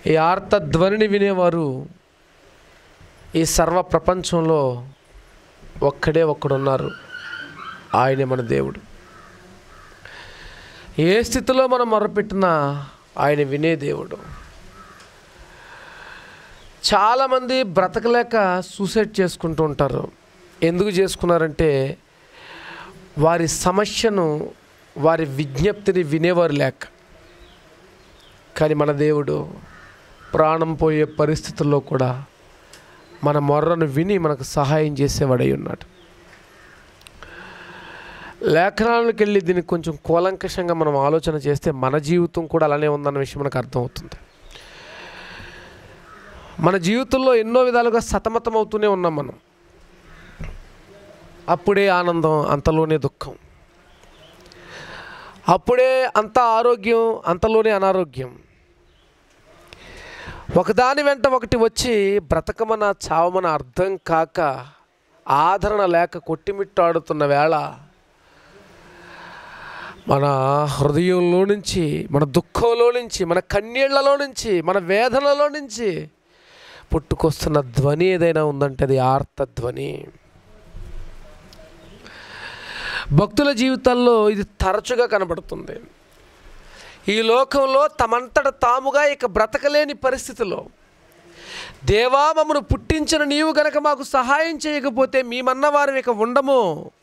ఈ ఆర్తధ్వనిని వినేవారు ఈ సర్వ ప్రపంచంలో ఒక్కడే ఒక్కడున్నారు ఆయనే మన దేవుడు ఏ స్థితిలో మనం మొరపెట్టినా ఆయన వినే దేవుడు చాలామంది బ్రతకలేక సూసైడ్ చేసుకుంటూ ఉంటారు ఎందుకు చేసుకున్నారంటే వారి సమస్యను వారి విజ్ఞప్తిని వినేవారు లేక కానీ మన దేవుడు ప్రాణం పోయే పరిస్థితుల్లో కూడా మన మొర్రను విని మనకు సహాయం చేసేవాడై ఉన్నాడు లేఖనాలకు వెళ్ళి దీనికి కొంచెం కూలంకషంగా మనం ఆలోచన చేస్తే మన జీవితం కూడా అలానే ఉందన్న విషయం మనకు అర్థమవుతుంది మన జీవితంలో ఎన్నో విధాలుగా సతమతం అవుతూనే ఉన్నాం మనం అప్పుడే ఆనందం అంతలోనే దుఃఖం అప్పుడే అంత ఆరోగ్యం అంతలోనే అనారోగ్యం ఒకదాని వెంట ఒకటి వచ్చి బ్రతకమన చావమన అర్థం కాక ఆదరణ లేక కొట్టిమిట్టాడుతున్న వేళ మన హృదయంలో నుంచి మన దుఃఖంలో నుంచి మన కన్నీళ్లలో నుంచి మన వేదనలో నుంచి పుట్టుకొస్తున్న ధ్వని ఏదైనా ఉందంటే అది ఆర్తధ్వని భక్తుల జీవితాల్లో ఇది తరచుగా కనబడుతుంది ఈ లోకంలో తమంతట తాముగా ఇక బ్రతకలేని పరిస్థితిలో దేవా మమ్మను పుట్టించిన నీవు గనక మాకు సహాయం చేయకపోతే మేమన్న వారం ఇక ఉండము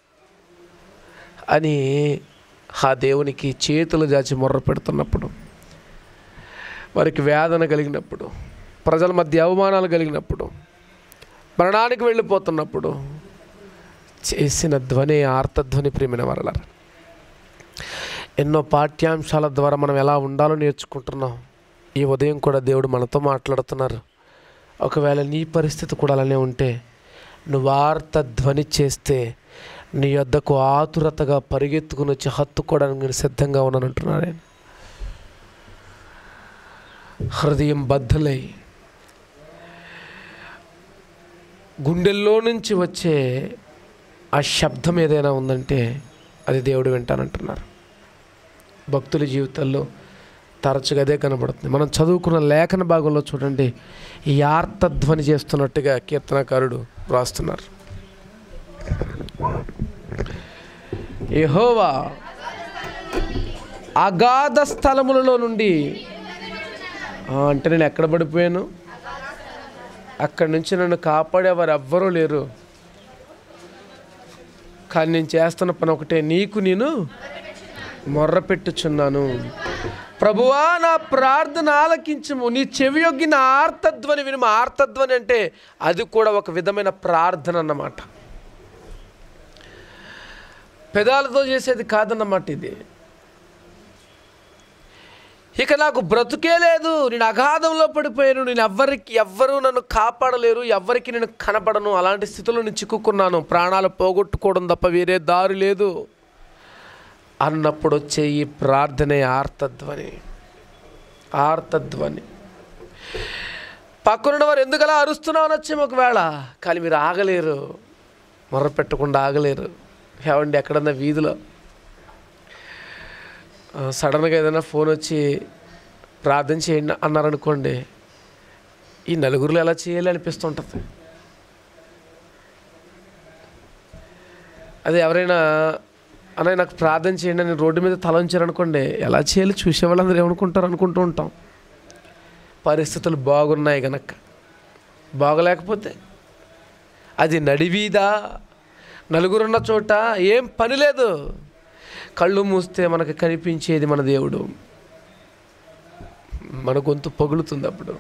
అని ఆ దేవునికి చేతులు జాచి మొర్ర పెడుతున్నప్పుడు వారికి వేదన కలిగినప్పుడు ప్రజల మధ్య అవమానాలు కలిగినప్పుడు మరణానికి వెళ్ళిపోతున్నప్పుడు చేసిన ధ్వని ఆర్తధ్వని ప్రేమిన వరల ఎన్నో పాఠ్యాంశాల ద్వారా మనం ఎలా ఉండాలో నేర్చుకుంటున్నాం ఈ ఉదయం కూడా దేవుడు మనతో మాట్లాడుతున్నారు ఒకవేళ నీ పరిస్థితి కూడా అలానే ఉంటే నువ్వు ఆర్తధ్వని చేస్తే నీ వద్దకు ఆతురతగా పరిగెత్తుకుని వచ్చి హత్తుకోవడానికి నేను సిద్ధంగా ఉన్నానంటున్నాను ఆయన హృదయం బద్దలై గుండెల్లో నుంచి వచ్చే ఆ శబ్దం ఏదైనా ఉందంటే అది దేవుడు వింటానంటున్నారు భక్తుల జీవితాల్లో తరచుగా అదే కనబడుతుంది మనం చదువుకున్న లేఖన భాగంలో చూడండి ఈ ఆర్తధ్వని చేస్తున్నట్టుగా కీర్తనకారుడు వ్రాస్తున్నారు యెహోవా అగాధ స్థలములలో నుండి ఆ, అంటే నేను ఎక్కడ పడిపోయాను అక్కడి నుంచి నన్ను కాపాడేవారు ఎవ్వరూ లేరు కానీ నేను చేస్తున్న పని ఒకటే నీకు నేను మొర్ర పెట్టుచున్నాను ప్రభువా నా ప్రార్థన ఆలకించము నీ చెవి యొగ్గి నా ఆర్తధ్వని వినుము ఆర్తధ్వని అంటే అది కూడా ఒక విధమైన ప్రార్థన అన్నమాట పెదాలతో చేసేది కాదన్నమాట ఇది ఇక నాకు బ్రతుకే లేదు నేను అగాధంలో పడిపోయాను నేను ఎవ్వరికి ఎవ్వరూ నన్ను కాపాడలేరు ఎవ్వరికి నేను కనపడను అలాంటి స్థితిలో నేను చిక్కుకున్నాను ప్రాణాలు పోగొట్టుకోవడం తప్ప వేరే దారి లేదు అన్నప్పుడు వచ్చే ఈ ప్రార్థనే ఆర్తధ్వని ఆర్తధ్వని పక్కనున్న వారు ఎందుకలా అరుస్తున్నావు అనొచ్చేమో ఒకవేళ కానీ మీరు ఆగలేరు మొర్ర పెట్టకుండా ఆగలేరు ఏమండి ఎక్కడన్నా వీధిలో ఆ, సడన్గా ఏదైనా ఫోన్ వచ్చి ప్రార్థన చేయండి అన్నారనుకోండి ఈ నలుగురిలో ఎలా చేయాలి అనిపిస్తుంటుంది అదే ఎవరైనా అన్నయ్య నాకు ప్రార్థన చేయండి అని రోడ్డు మీద తల ఉంచారనుకోండి ఎలా చేయాలి చూసే వాళ్ళందరూ ఏమనుకుంటారు అనుకుంటూ ఉంటాం పరిస్థితులు బాగున్నాయి గనక బాగలేకపోతే అది నడివీదా నలుగురున్న చోట ఏం పని లేదు కళ్ళు మూస్తే మనకు కనిపించేది మన దేవుడు మన గొంతు పగులుతుంది అప్పుడు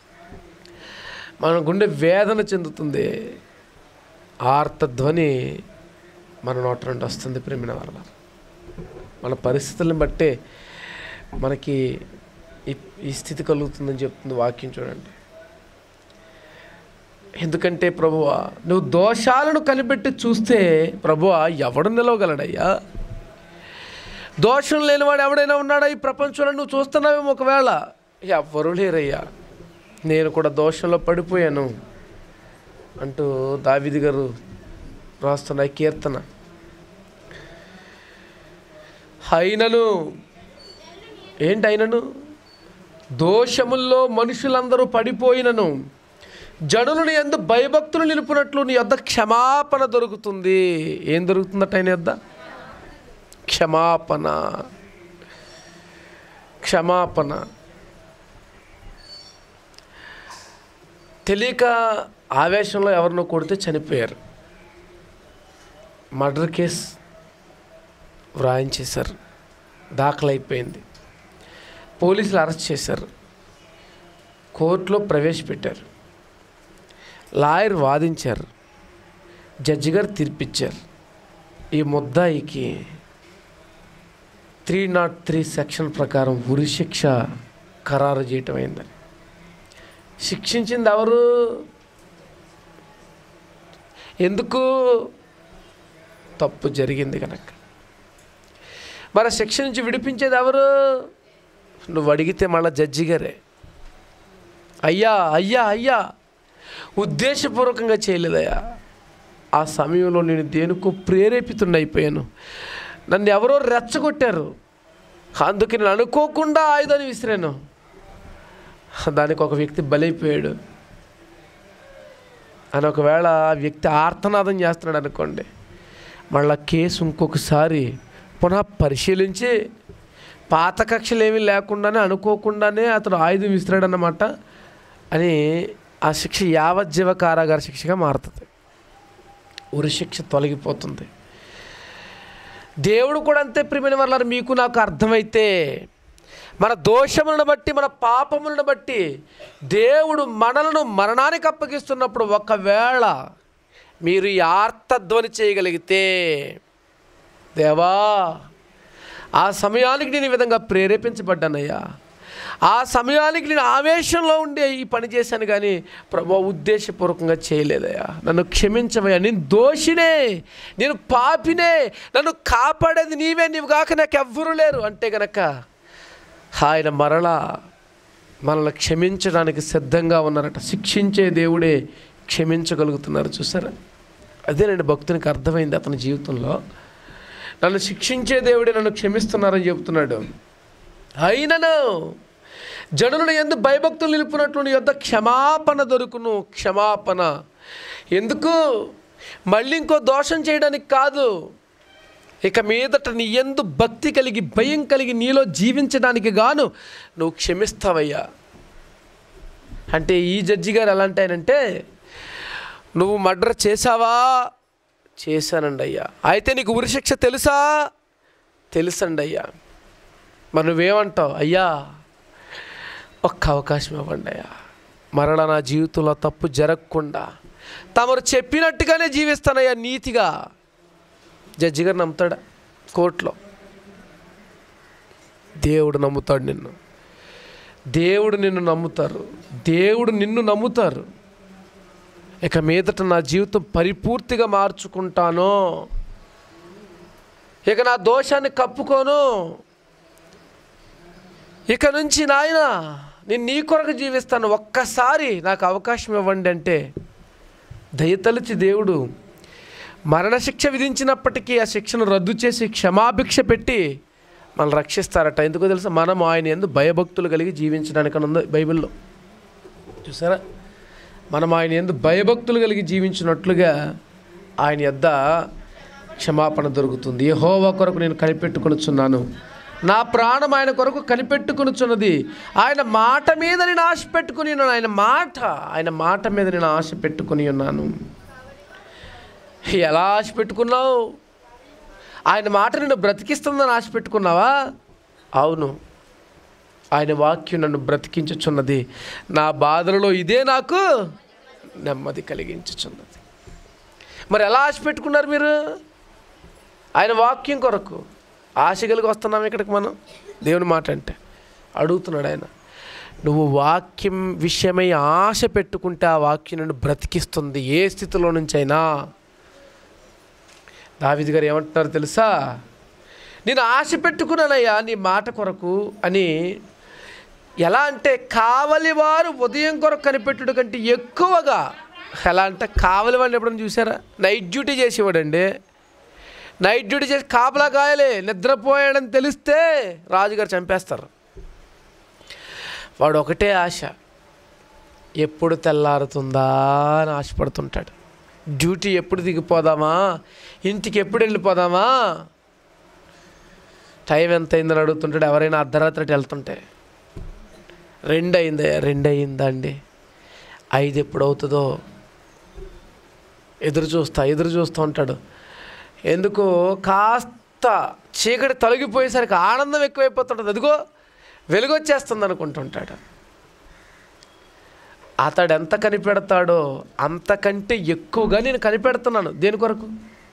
మన గుండె వేదన చెందుతుంది ఆర్తధ్వని మన నోట నుండి వస్తుంది ప్రేమిన వల్ల మన పరిస్థితులను బట్టే మనకి ఈ ఈ స్థితి కలుగుతుందని చెప్తుంది వాక్యం చూడండి ఎందుకంటే ప్రభువా నువ్వు దోషాలను కనిపెట్టి చూస్తే ప్రభువా ఎవడు నిలవగలడయ్యా దోషం లేనివాడు ఎవడైనా ఉన్నాడా ఈ ప్రపంచంలో నువ్వు చూస్తున్నావేమో ఒకవేళ ఎవ్వరూ లేరయ్యా నేను కూడా దోషంలో పడిపోయాను అంటూ దావిది గారు రాస్తున్న ఈ కీర్తన అయినను ఏంటి అయినను దోషముల్లో మనుషులందరూ పడిపోయినను జనులను ఎందు భయభక్తులు నిలుపునట్లు నీ యొద్ద క్షమాపణ దొరుకుతుంది ఏం దొరుకుతుందట ఆయన యొద్ద క్షమాపణ క్షమాపణ తెలియక ఆవేశంలో ఎవరినో కొడితే చనిపోయారు మర్డర్ కేస్ వ్రాయించేశారు దాఖలైపోయింది పోలీసులు అరెస్ట్ చేశారు కోర్టులో ప్రవేశపెట్టారు లాయర్ వాదించారు జడ్జి గారు తీర్పిచ్చారు ఈ ముద్దాయికి త్రీ నాట్ త్రీ సెక్షన్ ప్రకారం ఉరి శిక్ష ఖరారు చేయటం అయిందని శిక్షించింది ఎవరు ఎందుకు తప్పు జరిగింది కనుక మరి ఆ శిక్ష నుంచి విడిపించేది ఎవరు నువ్వు అడిగితే మళ్ళీ జడ్జి గారే అయ్యా అయ్యా అయ్యా ఉద్దేశపూర్వకంగా చేయలేదయ్యా ఆ సమయంలో నేను దేనికో ప్రేరేపితుడిని అయిపోయాను నన్ను ఎవరో రెచ్చగొట్టారు అందుకే నేను అనుకోకుండా ఆయుధాన్ని విసిరాను దానికి ఒక వ్యక్తి బలైపోయాడు అని ఒకవేళ ఆ వ్యక్తి ఆర్తనాదం చేస్తున్నాడు అనుకోండి మళ్ళా కేసు ఇంకొకసారి పునః పరిశీలించి పాత కక్షలు ఏమీ లేకుండానే అనుకోకుండానే అతడు ఆయుధం విసిరాడన్నమాట అని ఆ శిక్ష యావజ్జీవ కారాగార శిక్షగా మారుతుంది ఉరి శిక్ష తొలగిపోతుంది దేవుడు కూడా అంతే ప్రియమైన వాళ్ళ మీకు నాకు అర్థమైతే మన దోషములను బట్టి మన పాపములను బట్టి దేవుడు మనలను మరణానికి అప్పగిస్తున్నప్పుడు ఒకవేళ మీరు ఈ ఆర్తధ్వని చేయగలిగితే దేవా ఆ సమయానికి నేను ఈ విధంగా ప్రేరేపించబడ్డానయ్యా ఆ సమయానికి నేను ఆవేశంలో ఉండి ఈ పని చేశాను కానీ ప్రభు ఉద్దేశపూర్వకంగా చేయలేదయ్యా నన్ను క్షమించవయ్యా నేను దోషినే నేను పాపినే నన్ను కాపాడేది నీవే నీవు కాక నాకు ఎవ్వరూ లేరు అంటే గనక ఆయన మరలా మనల్ని క్షమించడానికి సిద్ధంగా ఉన్నారట శిక్షించే దేవుడే క్షమించగలుగుతున్నారు చూసారా అదేనండి భక్తునికి అర్థమైంది అతని జీవితంలో నన్ను శిక్షించే దేవుడే నన్ను క్షమిస్తున్నారని చెబుతున్నాడు అయినను జనులను ఎందు భయభక్తులు నిలుపునట్లు నీ యొద్ద క్షమాపణ దొరుకును క్షమాపణ ఎందుకు మళ్ళీ ఇంకో దోషం చేయడానికి కాదు ఇక మీదట నీ ఎందు భక్తి కలిగి భయం కలిగి నీలో జీవించడానికి గాను నువ్వు క్షమిస్తావయ్యా అంటే ఈ జడ్జి గారు ఎలాంటి ఆయనంటే నువ్వు మర్డర్ చేశావా చేశానండి అయ్యా అయితే నీకు ఉరిశిక్ష తెలుసా తెలుసండి అయ్యా మరి నువ్వేమంటావు అయ్యా ఒక్క అవకాశం ఇవ్వండి అయ్యా మరలా నా జీవితంలో తప్పు జరగకుండా తమరు చెప్పినట్టుగానే జీవిస్తానయ్యా నీతిగా జడ్జి గారు నమ్ముతాడా కోర్టులో దేవుడు నమ్ముతాడు నిన్ను దేవుడు నిన్ను నమ్ముతారు దేవుడు నిన్ను నమ్ముతారు ఇక మీదట నా జీవితం పరిపూర్తిగా మార్చుకుంటాను ఇక నా దోషాన్ని కప్పుకోను ఇక నుంచి నాయన నేను నీ కొరకు జీవిస్తాను ఒక్కసారి నాకు అవకాశం ఇవ్వండి అంటే దయతలిచి దేవుడు మరణశిక్ష విధించినప్పటికీ ఆ శిక్షను రద్దు చేసి క్షమాభిక్ష పెట్టి మనల్ని రక్షిస్తారట ఎందుకో తెలుసా మనం ఆయన ఎందు భయభక్తులు కలిగి జీవించడానికి ఉంది బైబిల్లో చూసారా మనం ఆయన ఎందు భయభక్తులు కలిగి జీవించినట్లుగా ఆయన యొద్ద క్షమాపణ దొరుకుతుంది యెహోవా కొరకు నేను కనిపెట్టుకొనుచున్నాను నా ప్రాణం ఆయన కొరకు కనిపెట్టుకొనుచున్నది ఆయన మాట మీద నేను ఆశ పెట్టుకుని ఉన్నాను ఆయన మాట ఆయన మాట మీద నేను ఆశ పెట్టుకుని ఉన్నాను ఎలా ఆశ పెట్టుకున్నావు ఆయన మాట నిన్ను బ్రతికిస్తుందని ఆశ పెట్టుకున్నావా అవును ఆయన వాక్యం నన్ను బ్రతికించుచున్నది నా బాధలలో ఇదే నాకు నెమ్మది కలిగించుచున్నది మరి ఎలా ఆశ పెట్టుకున్నారు మీరు ఆయన వాక్యం కొరకు ఆశ కలిగి వస్తున్నాం ఇక్కడికి మనం దేవుని మాట అంటే అడుగుతున్నాడు ఆయన నువ్వు వాక్యం విషయమై ఆశ పెట్టుకుంటే ఆ వాక్యం నన్ను బ్రతికిస్తుంది ఏ స్థితిలో నుంచి అయినా దావిది గారు ఏమంటున్నారు తెలుసా నేను ఆశ పెట్టుకున్నానయ్యా నీ మాట కొరకు అని ఎలా అంటే కావలి వారు ఉదయం కొరకు కనిపెట్టుడు కంటే ఎక్కువగా ఎలా అంటే కావలి వాడిని ఎప్పుడైనా చూసారా నైట్ డ్యూటీ చేసేవాడండి నైట్ డ్యూటీ చేసి కాపలా కాయలే నిద్రపోయాడని తెలిస్తే రాజుగారు చంపేస్తారు వాడు ఒకటే ఆశ ఎప్పుడు తెల్లారుతుందా అని ఆశపడుతుంటాడు డ్యూటీ ఎప్పుడు దిగిపోదామా ఇంటికి ఎప్పుడు వెళ్ళిపోదామా టైం ఎంత అయిందని అడుగుతుంటాడు ఎవరైనా అర్ధరాత్రి అటు వెళ్తుంటే రెండు అయిందే రెండు అయిందా అండి ఐదు ఎప్పుడు అవుతుందో ఎదురు చూస్తా ఎదురు చూస్తూ ఉంటాడు ఎందుకు కాస్త చీకటి తొలగిపోయేసరికి ఆనందం ఎక్కువైపోతుంటుంది అదిగో వెలుగు వచ్చేస్తుంది అనుకుంటుంటాడు అతడు ఎంత కనిపెడతాడో అంతకంటే ఎక్కువగా నేను కనిపెడుతున్నాను దేని కొరకు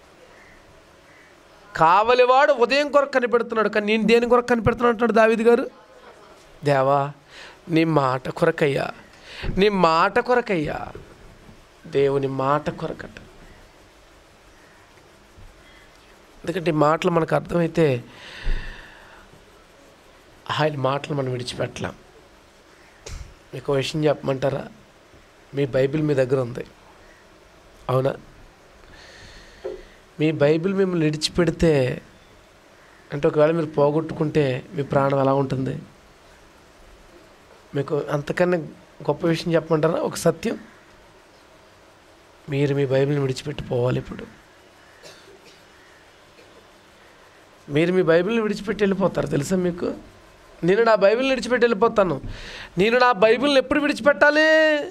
కావలివాడు ఉదయం కొరకు కనిపెడుతున్నాడు కానీ నేను దేని కొరకు కనిపెడుతున్నాను అంటాడు దావిది గారు దేవా నీ మాట కొరకయ్యా నీ మాట కొరకయ్యా దేవుని మాట కొరకట ఎందుకంటే ఈ మాటలు మనకు అర్థమైతే ఆయన మాటలు మనం విడిచిపెట్టలేం మీకు ఒక విషయం చెప్పమంటారా మీ బైబిల్ మీ దగ్గర ఉంది అవునా మీ బైబిల్ మిమ్మల్ని విడిచిపెడితే అంటే ఒకవేళ మీరు పోగొట్టుకుంటే మీ ప్రాణం ఎలా ఉంటుంది మీకు అంతకన్నా గొప్ప విషయం చెప్పమంటారా ఒక సత్యం మీరు మీ బైబిల్ని విడిచిపెట్టి పోవాలి ఇప్పుడు మీరు మీ బైబిల్ని విడిచిపెట్టి వెళ్ళిపోతారు తెలుసా మీకు నేను నా బైబిల్ని విడిచిపెట్టి వెళ్ళిపోతాను నేను నా బైబిల్ని ఎప్పుడు విడిచిపెట్టాలి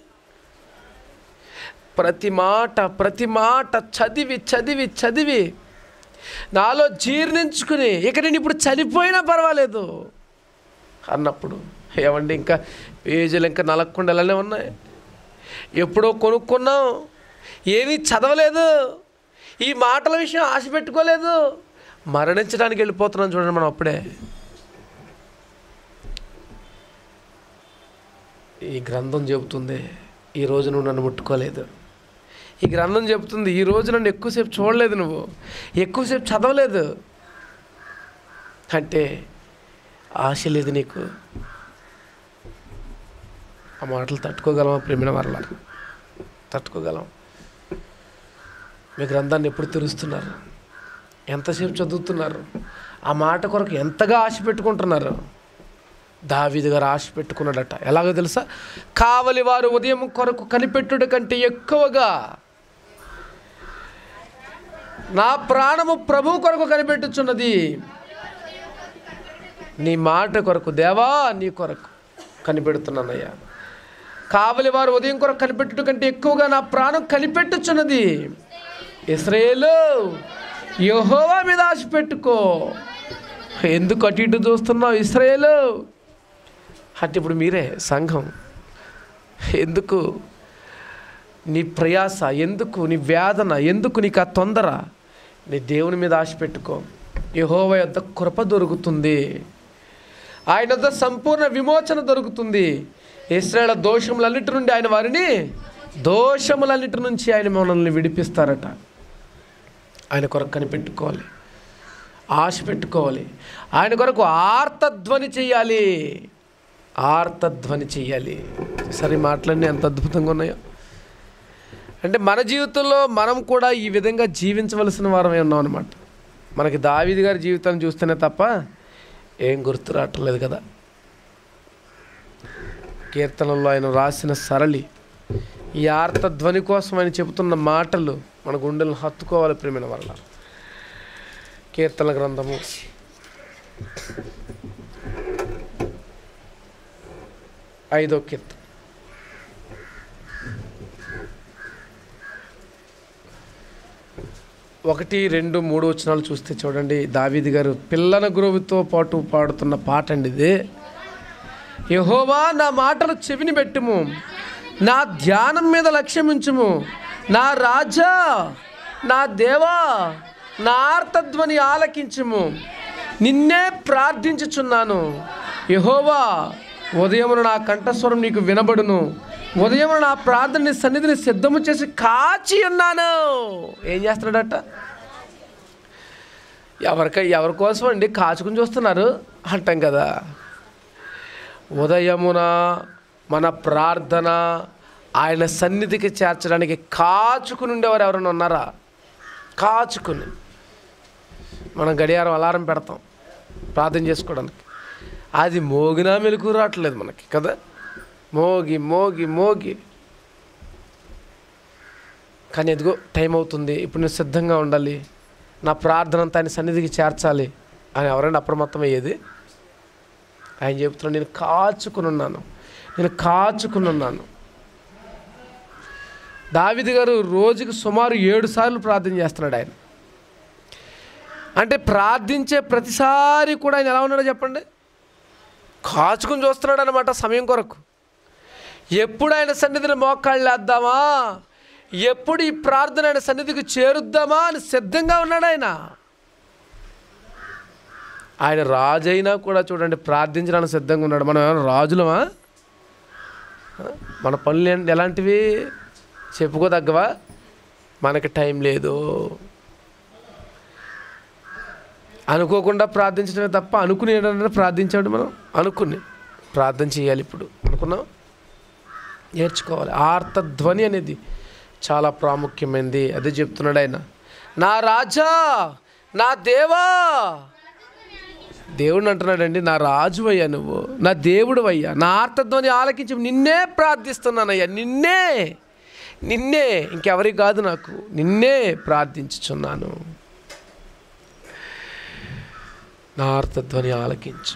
ప్రతి మాట ప్రతి మాట చదివి చదివి చదివి నాలో జీర్ణించుకుని ఇక నేను ఇప్పుడు చనిపోయినా పర్వాలేదు అన్నప్పుడు ఏమండి ఇంకా పేజీలు ఇంకా నలగకుండా అలానే ఉన్నాయి ఎప్పుడో కొనుక్కున్నాం ఏమీ చదవలేదు ఈ మాటల విషయం ఆశ పెట్టుకోలేదు మరణించడానికి వెళ్ళిపోతున్నాం చూడండి మనం అప్పుడే ఈ గ్రంథం చెబుతుంది ఈ రోజు నువ్వు నన్ను ముట్టుకోలేదు ఈ గ్రంథం చెబుతుంది ఈ రోజు నన్ను ఎక్కువసేపు చూడలేదు నువ్వు ఎక్కువసేపు చదవలేదు అంటే ఆశ లేదు నీకు ఆ మాటలు తట్టుకోగలమా ప్రేమిన వరల తట్టుకోగలం మీ గ్రంథాన్ని ఎప్పుడు తెరుస్తున్నారు ఎంతసేపు చదువుతున్నారు ఆ మాట కొరకు ఎంతగా ఆశ పెట్టుకుంటున్నారు దావీదు గారు ఆశ పెట్టుకున్నాడట ఎలాగో తెలుసా కావలి వారు ఉదయం కొరకు కనిపెట్టుడు కంటే ఎక్కువగా నా ప్రాణము ప్రభు కొరకు కనిపెట్టుచున్నది నీ మాట కొరకు దేవా నీ కొరకు కనిపెడుతున్నానయ్యా కావలి వారు ఉదయం కొరకు కనిపెట్టుట కంటే ఎక్కువగా నా ప్రాణం కనిపెట్టుచున్నది ఇస్రాయేలు యెహోవా మీద ఆశ పెట్టుకో ఎందుకు అటు ఇటు చూస్తున్నావు ఇస్రాయేలు అంటే ఇప్పుడు మీరే సంఘం ఎందుకు నీ ప్రయాస ఎందుకు నీ వేదన ఎందుకు నీకు ఆ తొందర నీ దేవుని మీద ఆశ పెట్టుకో యహోవ యొద్ద కృప దొరుకుతుంది ఆయన వద్ద సంపూర్ణ విమోచన దొరుకుతుంది ఇస్రాయేల్ దోషములన్నిటి నుండి ఆయన వారిని దోషములన్నిటి నుంచి ఆయన మనల్ని విడిపిస్తారట ఆయన కొరకు కనిపెట్టుకోవాలి ఆశ పెట్టుకోవాలి ఆయన కొరకు ఆర్తధ్వని చెయ్యాలి ఆర్తధ్వని చెయ్యాలి సరే మాటలన్నీ ఎంత అద్భుతంగా ఉన్నాయో అంటే మన జీవితంలో మనం కూడా ఈ విధంగా జీవించవలసిన వారమే ఉన్నాం అనమాట మనకి దావీది గారి జీవితాన్ని చూస్తేనే తప్ప ఏం గుర్తు రావట్లేదు కదా కీర్తనలో ఆయన రాసిన సరళి ఈ ఆర్తధ్వని కోసం ఆయన చెబుతున్న మాటలు మన గుండెలను హత్తుకోవాలి ప్రేమిన వల్ల కీర్తన గ్రంథము ఐదో కీర్తన ఒకటి రెండు మూడు వచనాలు చూస్తే చూడండి దావీది గారు పిల్లల గురువుతో పాటు పాడుతున్న పాట అండి ఇది యహోవా నా మాటలు చెవిని పెట్టుము నా ధ్యానం మీద లక్ష్యమించుము నా రాజా నా దేవా నా ఆర్తధ్వని ఆలకించుము నిన్నే ప్రార్థించుచున్నాను యహోవా ఉదయమున నా కంఠస్వరం నీకు వినబడును ఉదయమున నా ప్రార్థన నీ సన్నిధిని సిద్ధము చేసి కాచి ఉన్నాను ఏం చేస్తున్నాడట ఎవరిక ఎవరి కోసం అండి కాచుకుని చూస్తున్నారు అంటాం కదా ఉదయమున మన ప్రార్థన ఆయన సన్నిధికి చేర్చడానికి కాచుకుని ఉండేవారు ఎవరైనా ఉన్నారా కాచుకుని మనం గడియారం అలారం పెడతాం ప్రార్థన చేసుకోవడానికి అది మోగినా మెలకు రావట్లేదు మనకి కదా మోగి మోగి మోగి కానీ ఎదుగో టైం అవుతుంది ఇప్పుడు నేను సిద్ధంగా ఉండాలి నా ప్రార్థన అంతా ఆయన సన్నిధికి చేర్చాలి అని ఎవరైనా అప్రమత్తం అయ్యేది ఆయన చెప్తున్నాడు నేను కాచుకుని ఉన్నాను నేను కాచుకుని ఉన్నాను దావిది గారు రోజుకి సుమారు ఏడు సార్లు ప్రార్థన చేస్తున్నాడు ఆయన అంటే ప్రార్థించే ప్రతిసారి కూడా ఆయన ఎలా ఉన్నాడో చెప్పండి కాచుకుని చూస్తున్నాడు అనమాట సమయం కొరకు ఎప్పుడు ఆయన సన్నిధిని మోకాళ్ళు వేద్దామా ఎప్పుడు ఈ ప్రార్థన ఆయన సన్నిధికి చేరుద్దామా అని సిద్ధంగా ఉన్నాడు ఆయన ఆయన రాజు అయినా కూడా చూడండి ప్రార్థించడానికి సిద్ధంగా ఉన్నాడు మనం ఏమైనా రాజులమా మన పనులు ఏంటి- ఎలాంటివి చెప్పుకోదగ్గవా మనకి టైం లేదు అనుకోకుండా ప్రార్థించడమే తప్ప అనుకుని ఏంటంటే ప్రార్థించాడు మనం అనుకుని ప్రార్థన చేయాలి ఇప్పుడు అనుకున్నాం నేర్చుకోవాలి ఆర్తధ్వని అనేది చాలా ప్రాముఖ్యమైనది అదే చెప్తున్నాడు ఆయన నా రాజా నా దేవా దేవుడిని అంటున్నాడండి నా రాజు అయ్యా నువ్వు నా దేవుడు అయ్యా నా ఆర్తధ్వని ఆలకించి నిన్నే ప్రార్థిస్తున్నానయ్యా నిన్నే నిన్నే ఇంకెవరికి కాదు నాకు నిన్నే ప్రార్థించుచున్నాను నా ఆర్తధ్వని ఆలకించు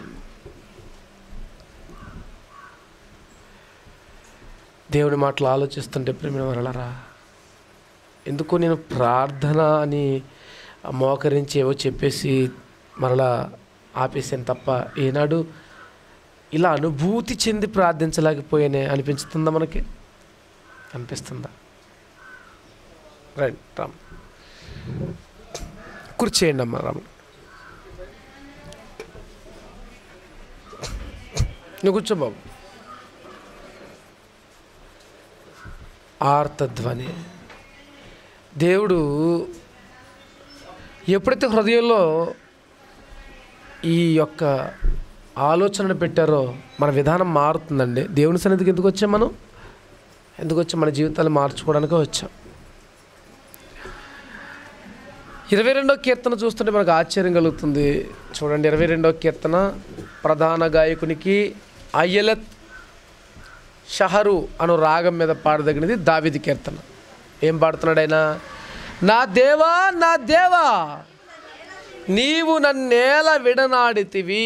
దేవుడి మాటలు ఆలోచిస్తుంటే ప్రేమ వరలరా ఎందుకో నేను ప్రార్థన అని మోకరించి ఏవో చెప్పేసి మరలా ఆపేసాను తప్ప ఏనాడు ఇలా అనుభూతి చెంది ప్రార్థించలేకపోయానే అనిపించుతుందా మనకి అనిపిస్తుందా రైట్ రామ్ కూర్చేయండి అమ్మ రామ్ నువ్వు కూర్చో బాబు ఆర్తధ్వని దేవుడు ఎప్పుడైతే హృదయంలో ఈ యొక్క ఆలోచనను పెట్టారో మన విధానం మారుతుందండి దేవుని సన్నిధికి ఎందుకు వచ్చాం మనం ఎందుకు వచ్చాం మన జీవితాలు మార్చుకోవడానికే వచ్చాం ఇరవై రెండో కీర్తన చూస్తుంటే మనకు ఆశ్చర్యం కలుగుతుంది చూడండి ఇరవై రెండో కీర్తన ప్రధాన గాయకునికి అయ్యలత్ షహరు అను రాగం మీద పాడదగినది దావిది కీర్తన ఏం పాడుతున్నాడు ఆయన నా దేవా నా దేవా నీవు నన్నేల విడనాడితివి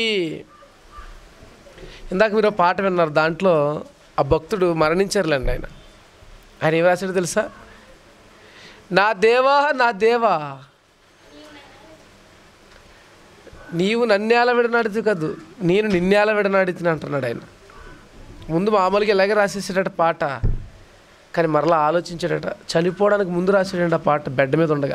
ఇందాక మీరు ఒక పాట విన్నారు దాంట్లో ఆ భక్తుడు మరణించారులేండి ఆయన ఆయన ఏం రాశాడు తెలుసా నా దేవా నా దేవా నీవు నన్నేల విడనాడితే కాదు నేను నిన్నేల విడనాడితిని అంటున్నాడు ఆయన ముందు మామూలుగా ఇలాగే రాసేసాడట పాట కానీ మరలా ఆలోచించాడట చనిపోవడానికి ముందు రాసాడంట ఆ పాట బెడ్ మీద ఉండగా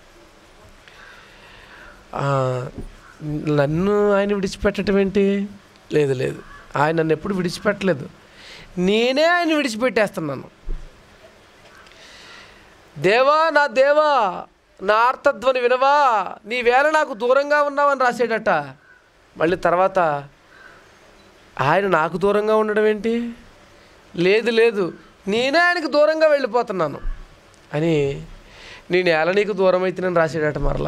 ఆ, నన్ను ఆయన విడిచిపెట్టడం ఏంటి లేదు లేదు ఆయన నన్ను ఎప్పుడు విడిచిపెట్టలేదు నేనే ఆయన విడిచిపెట్టేస్తున్నాను దేవా నా దేవా నా ఆర్తధ్వని వినవా నీ వేళ నాకు దూరంగా ఉన్నావని రాసాడట మళ్ళీ తర్వాత ఆయన నాకు దూరంగా ఉండడం ఏంటి లేదు లేదు నేనే ఆయనకు దూరంగా వెళ్ళిపోతున్నాను అని నేను ఎలా నీకు దూరం అయితేనని రాసాడట మరలా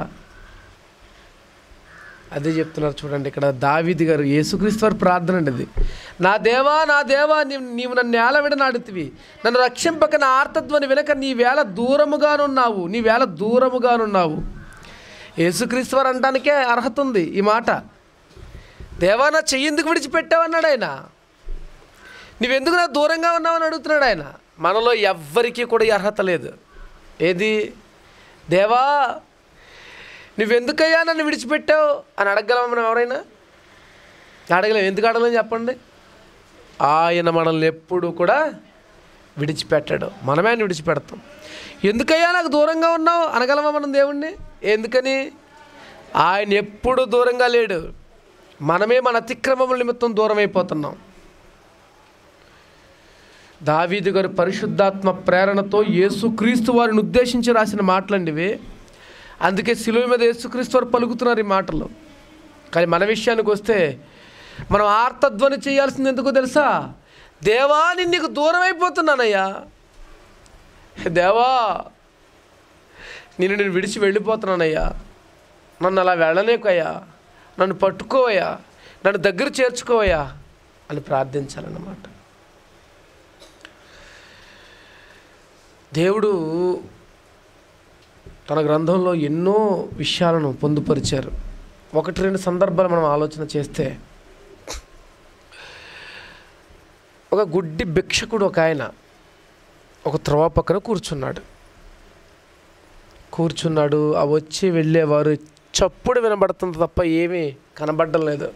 అదే చెప్తున్నారు చూడండి ఇక్కడ దావీది గారు యేసుక్రీస్తు వారి ప్రార్థన అండి అది నా దేవా నా దేవా నీవు నీవు నన్ను నేల విడనాడుతివి నన్ను రక్షింపక నా ఆర్తత్వాన్ని వినక నీ వేళ దూరముగానున్నావు నీ వేళ దూరముగానున్నావు యేసుక్రీస్తు వారు అనడానికే అర్హత ఉంది ఈ మాట దేవా నా చెయ్యి ఎందుకు విడిచిపెట్టావు అన్నాడు ఆయన నువ్వెందుకు నాకు దూరంగా ఉన్నావని అడుగుతున్నాడు ఆయన మనలో ఎవ్వరికీ కూడా ఈ అర్హత లేదు ఏది దేవా నువ్వెందుకయ్యా నన్ను విడిచిపెట్టావు అని అడగగలమా మనం ఎవరైనా అడగలేం ఎందుకు అడగలేం చెప్పండి ఆయన మనల్ని ఎప్పుడు కూడా విడిచిపెట్టాడు మనమే ఆయన విడిచిపెడతాం ఎందుకయ్యా నాకు దూరంగా ఉన్నావు అనగలమా మనం దేవుణ్ణి ఎందుకని ఆయన ఎప్పుడు దూరంగా లేడు మనమే మన అతిక్రమముల నిమిత్తం దూరం అయిపోతున్నాం దావీదు గారు పరిశుద్ధాత్మ ప్రేరణతో యేసుక్రీస్తు వారిని ఉద్దేశించి రాసిన మాటలండి ఇవి అందుకే శిలువ మీద యేసుక్రీస్తు వారు పలుకుతున్నారు ఈ మాటలు కానీ మన విషయానికి వస్తే మనం ఆర్తధ్వని చేయాల్సింది ఎందుకో తెలుసా దేవా నేను నీకు దూరం అయిపోతున్నానయ్యా దేవా నేను నేను విడిచి వెళ్ళిపోతున్నానయ్యా నన్ను అలా వెళ్ళలేకయ్యా నన్ను పట్టుకోవయ్యా నన్ను దగ్గర చేర్చుకోవయ్యా అని ప్రార్థించాలన్నమాట దేవుడు తన గ్రంథంలో ఎన్నో విషయాలను పొందుపరిచారు ఒకటి రెండు సందర్భాలు మనం ఆలోచన చేస్తే ఒక గుడ్డి భిక్షకుడు ఒక ఆయన ఒక త్రోవ పక్కన కూర్చున్నాడు కూర్చున్నాడు ఆ వచ్చి వెళ్ళేవారు చప్పుడు వినబడుతుంది తప్ప ఏమీ కనబడడం లేదు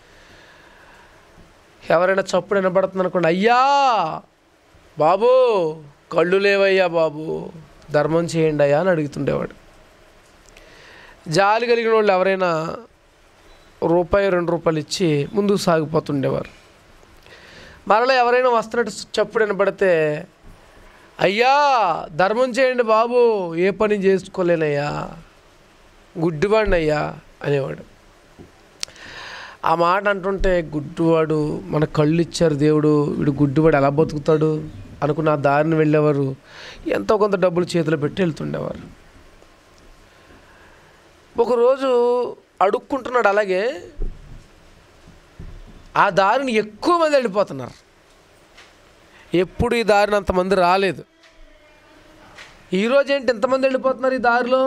ఎవరైనా చప్పుడు వినబడుతుంది అనుకోండి అయ్యా బాబు కళ్ళు లేవయ్యా బాబు ధర్మం చేయండి అయ్యా అని అడుగుతుండేవాడు జాలి కలిగిన వాళ్ళు ఎవరైనా రూపాయి రెండు రూపాయలు ఇచ్చి ముందుకు సాగిపోతుండేవారు మరలా ఎవరైనా వస్తున్నట్టు చప్పుడు వినపడితే అయ్యా ధర్మం చేయండి బాబు ఏ పని చేసుకోలేనయ్యా గుడ్డివాడిని అయ్యా అనేవాడు ఆ మాట అంటుంటే గుడ్డివాడు మన కళ్ళు ఇచ్చారు దేవుడు వీడు గుడ్డివాడు ఎలా బతుకుతాడు అనుకున్న ఆ దారిని వెళ్ళేవారు ఎంతో కొంత డబ్బులు చేతిలో పెట్టి వెళ్తుండేవారు ఒకరోజు అడుక్కుంటున్నాడు అలాగే ఆ దారిని ఎక్కువ మంది వెళ్ళిపోతున్నారు ఎప్పుడు ఈ దారిని అంతమంది రాలేదు ఈరోజు ఏంటి ఎంతమంది వెళ్ళిపోతున్నారు ఈ దారిలో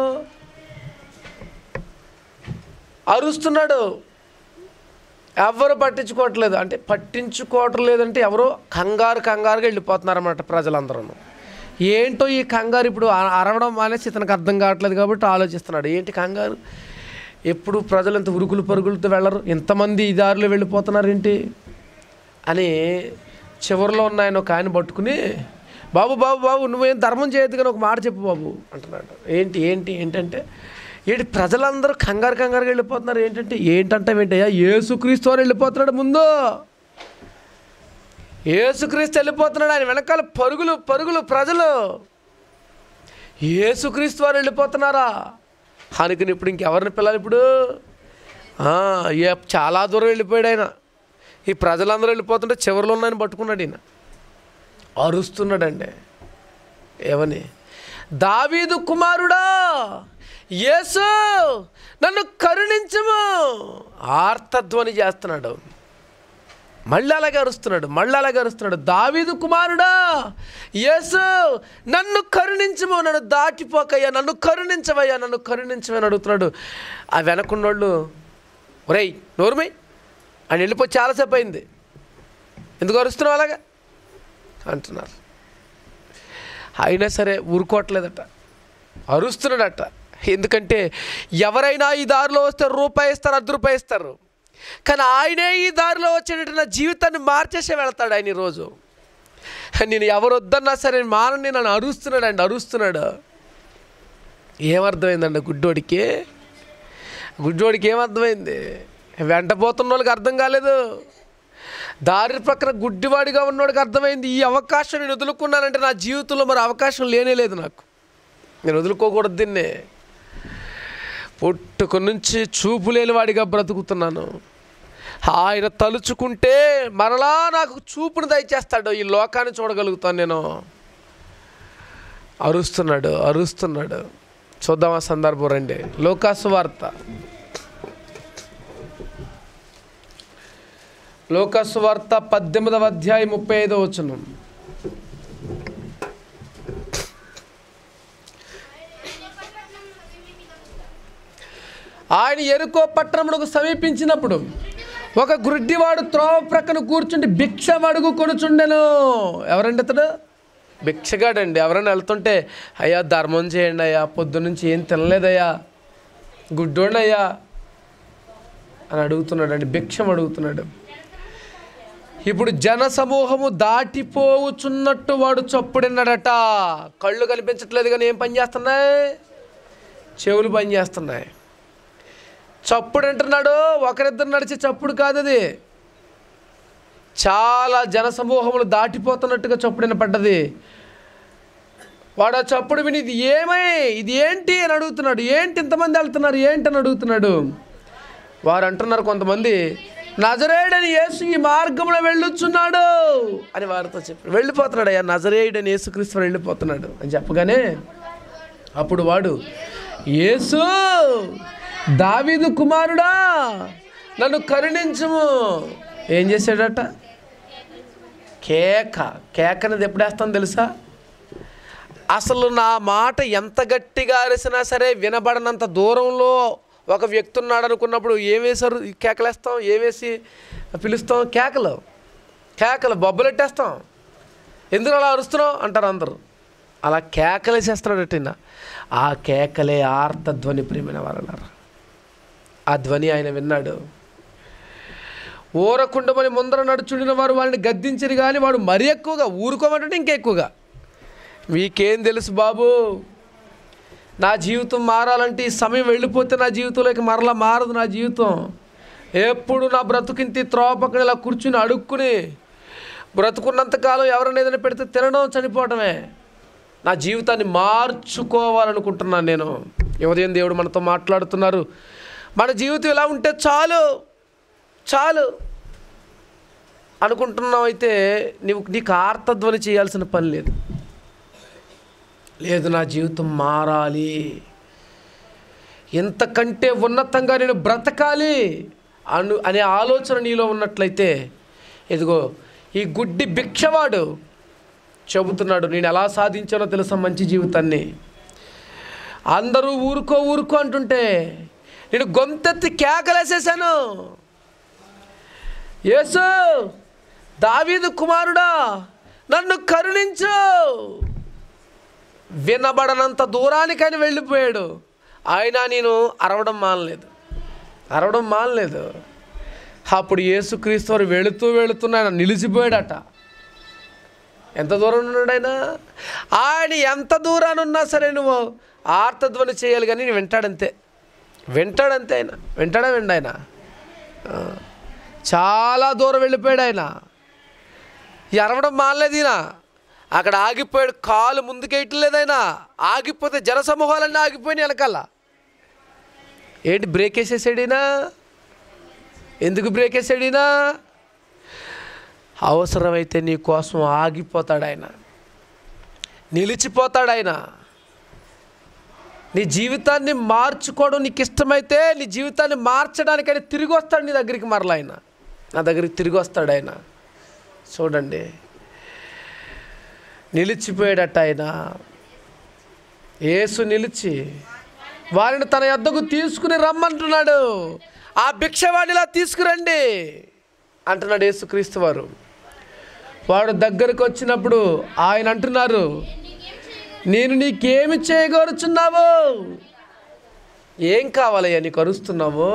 అరుస్తున్నాడు ఎవరు పట్టించుకోవట్లేదు అంటే పట్టించుకోవటం లేదంటే ఎవరో కంగారు కంగారుగా వెళ్ళిపోతున్నారు అన్నమాట ప్రజలందరూ ఏంటో ఈ కంగారు ఇప్పుడు అ- అరవడం మానేసి ఇతనికి అర్థం కావట్లేదు కాబట్టి ఆలోచిస్తున్నాడు ఏంటి కంగారు ఎప్పుడు ప్రజలు ఇంత ఉరుకులు పరుగులతో వెళ్ళరు ఎంతమంది ఈ దారిలో వెళ్ళిపోతున్నారు ఏంటి అని చివరిలో ఉన్న ఆయన ఒక ఆయన పట్టుకుని బాబు బాబు బాబు నువ్వేం ధర్మం చేయొద్దు కానీ ఒక మాట చెప్పు బాబు అంటున్నాడు ఏంటి ఏంటి ఏంటంటే ఏంటి ప్రజలందరూ కంగారు కంగారుగా వెళ్ళిపోతున్నారు ఏంటంటే ఏంటంటే ఏంటయ్యా ఏసుక్రీస్తు వారు వెళ్ళిపోతున్నాడు ముందు ఏసుక్రీస్తు వెళ్ళిపోతున్నాడు ఆయన వెనకాల పరుగులు పరుగులు ప్రజలు ఏసుక్రీస్తు వారు వెళ్ళిపోతున్నారా అనుకుని ఇప్పుడు ఇంకెవరిని పిల్లలు ఇప్పుడు ఆ, ఏ- చాలా దూరం వెళ్ళిపోయాడు ఆయన ఈ ప్రజలందరూ వెళ్ళిపోతుంటే చివరిలో ఉన్నాయని పట్టుకున్నాడు ఈయన అరుస్తున్నాడండి ఏమని దావీదు కుమారుడా యేసు నన్ను కరుణించము ఆర్తధ్వని చేస్తున్నాడు మళ్ళీ అలాగే అరుస్తున్నాడు మళ్ళీ అలాగే అరుస్తున్నాడు దావీదు కుమారుడా యేసు నన్ను కరుణించము నన్ను దాటిపోకయ్యా నన్ను కరుణించవయ్యా నన్ను కరుణించమని అడుగుతున్నాడు ఆ వెనకున్నోళ్ళు ఒరేయ్ నోరుమై ఆయన వెళ్ళిపోయి చాలాసేపు అయింది ఎందుకు అరుస్తున్నావు అలాగా అంటున్నారు అయినా సరే ఊరుకోవట్లేదట అరుస్తున్నాడట ఎందుకంటే ఎవరైనా ఈ దారిలో వస్తే రూపాయి ఇస్తారు అర్ధ రూపాయి ఇస్తారు కానీ ఆయనే ఈ దారిలో వచ్చేటట్టు నా జీవితాన్ని మార్చేసే వెళ్తాడు ఆయన ఈరోజు నేను ఎవరు వద్దన్నా సరే మానని నన్ను అరుస్తున్నాడు అండి అరుస్తున్నాడు ఏమర్థమైందండి గుడ్డోడికి గుడ్డోడికి ఏమర్థమైంది వెంట పోతున్న వాళ్ళకి అర్థం కాలేదు దారి ప్రక్కన గుడ్డివాడిగా ఉన్నోడికి అర్థమైంది ఈ అవకాశం నేను వదులుకున్నానంటే నా జీవితంలో మరి అవకాశం లేనే లేదు నాకు నేను వదులుకోకూడదు దీన్నే పుట్టుక నుంచి చూపు లేని వాడిగా బ్రతుకుతున్నాను ఆయన తలుచుకుంటే మరలా నాకు చూపును దయచేస్తాడు ఈ లోకాన్ని చూడగలుగుతాను నేను అరుస్తున్నాడు అరుస్తున్నాడు చూద్దాం ఆ సందర్భం రండి లోకాసు వార్త లోకాసు వార్త పద్దెనిమిదవ అధ్యాయం ముప్పై ఐదో వచనం ఆయన ఎరుకో పట్టణమునకు సమీపించినప్పుడు ఒక గుడ్డివాడు త్రోవ ప్రక్కన కూర్చుండి భిక్ష అడుగు కొనుచుండెను ఎవరండి అతడు భిక్షగాడండి ఎవరైనా వెళ్తుంటే అయ్యా ధర్మం చేయండి అయ్యా పొద్దునుంచి ఏం తినలేదయ్యా గుడ్డోడయ్యా అని అడుగుతున్నాడు అండి భిక్షం అడుగుతున్నాడు ఇప్పుడు జన సమూహము దాటిపోవుచున్నట్టు వాడు చప్పుడిన్నాడట కళ్ళు కనిపించట్లేదు కానీ ఏం పని చేస్తున్నాయి చెవులు పని చేస్తున్నాయి చప్పుడు అంటున్నాడు ఒకరిద్దరు నడిచే చప్పుడు కాదు అది చాలా జనసమూహములు దాటిపోతున్నట్టుగా చప్పుడు వినపడ్డది వాడు ఆ చప్పుడు విని ఇది ఏమై ఇది ఏంటి అని అడుగుతున్నాడు ఏంటి ఇంతమంది వెళ్తున్నారు ఏంటి అని అడుగుతున్నాడు వారు అంటున్నారు కొంతమంది నజరేయుడని యేసు ఈ మార్గంలో వెళ్ళొచ్చున్నాడు అని వారితో చెప్పి వెళ్ళిపోతున్నాడు అయ్యా నజరేయుడని యేసుక్రీస్తు వెళ్ళిపోతున్నాడు అని చెప్పగానే అప్పుడు వాడు యేసు దావీదు కుమారుడా నన్ను కరుణించుము ఏం చేశాడట కేక కేక అనేది ఎప్పుడు వేస్తాను తెలుసా అసలు నా మాట ఎంత గట్టిగా అరిసినా సరే వినబడనంత దూరంలో ఒక వ్యక్తి ఉన్నాడు అనుకున్నప్పుడు ఏం వేశారు ఈ కేకలేస్తాం ఏం వేసి పిలుస్తాం కేకలు కేకలు బొబ్బలెట్టేస్తాం ఎందుకు అలా అరుస్తున్నావు అంటారు అందరూ అలా కేకలేసేస్తున్నాడట ఆ కేకలే ఆర్తధ్వని ప్రేమైన వారన్నారు ఆ ధ్వని ఆయన విన్నాడు ఊరకుండమని ముందర నడుచుండిన వారు వాడిని గద్దించరు కానీ వాడు మరీ ఎక్కువగా ఊరుకోమంటే ఇంకెక్కువగా మీకేం తెలుసు బాబు నా జీవితం మారాలంటే ఈ సమయం వెళ్ళిపోతే నా జీవితంలోకి మరలా మారదు నా జీవితం ఎప్పుడు నా బ్రతుకింతి త్రోపక్కన ఇలా కూర్చుని అడుక్కుని బ్రతుకున్నంతకాలం ఎవరైనా ఏదైనా పెడితే తినడం చనిపోవటమే నా జీవితాన్ని మార్చుకోవాలనుకుంటున్నాను నేను ఈ ఉదయం దేవుడు మనతో మాట్లాడుతున్నారు మన జీవితం ఇలా ఉంటే చాలు చాలు అనుకుంటున్నావు అయితే నీవు నీకు ఆర్తధ్వని చేయాల్సిన పని లేదు లేదు నా జీవితం మారాలి ఇంతకంటే ఉన్నతంగా నేను బ్రతకాలి అను అనే ఆలోచన నీలో ఉన్నట్లయితే ఇదిగో ఈ గుడ్డి భిక్షవాడు చెబుతున్నాడు నేను ఎలా సాధించానో తెలుసా మంచి జీవితాన్ని అందరూ ఊరుకో ఊరుకో అంటుంటే నేను గొంతెత్తి కేకలేసేసాను యేసు దావీదు కుమారుడా నన్ను కరుణించు వినబడనంత దూరానికి ఆయన వెళ్ళిపోయాడు ఆయన నేను అరవడం మానలేదు అరవడం మానలేదు అప్పుడు యేసుక్రీస్తు వారు వెళుతూ వెళుతూ ఆయన నిలిచిపోయాడట ఎంత దూరం ఉన్నాడు ఆయన ఆయన ఎంత దూరాన్ని ఉన్నా సరే నువ్వు ఆర్తధ్వని చేయాలి కానీ నేను వింటాడంతే వింటాడంతే ఆయన వింటాడా విండు ఆయన ఆ. చాలా దూరం వెళ్ళిపోయాడు ఆయన ఈ అరవడం మానలేదు ఈయన అక్కడ ఆగిపోయాడు కాలు ముందుకేయట్లేదు ఆయన ఆగిపోతే జనసమూహాలన్నీ ఆగిపోయినాయి వెనకాల ఏంటి బ్రేక్ వేసేసాడు ఈయన ఎందుకు బ్రేక్ వేసాడు ఈయన అవసరమైతే నీ కోసం ఆగిపోతాడు ఆయన నిలిచిపోతాడు ఆయన నీ జీవితాన్ని మార్చుకోవడం నీకు ఇష్టమైతే నీ జీవితాన్ని మార్చడానికైనా తిరిగి వస్తాడు నీ దగ్గరికి మరలా ఆయన నా దగ్గరికి తిరిగి వస్తాడు ఆయన చూడండి నిలిచిపోయాడట ఆయన యేసు నిలిచి వారిని తన యొద్దకు తీసుకుని రమ్మంటున్నాడు ఆ భిక్షవాడిలా తీసుకురండి అంటున్నాడు యేసుక్రీస్తు వారు వాడు దగ్గరకు వచ్చినప్పుడు ఆయన అంటున్నారు నేను నీకేమి చేయగోరుచున్నావు ఏం కావాలయ్యా నీకు అరుస్తున్నావు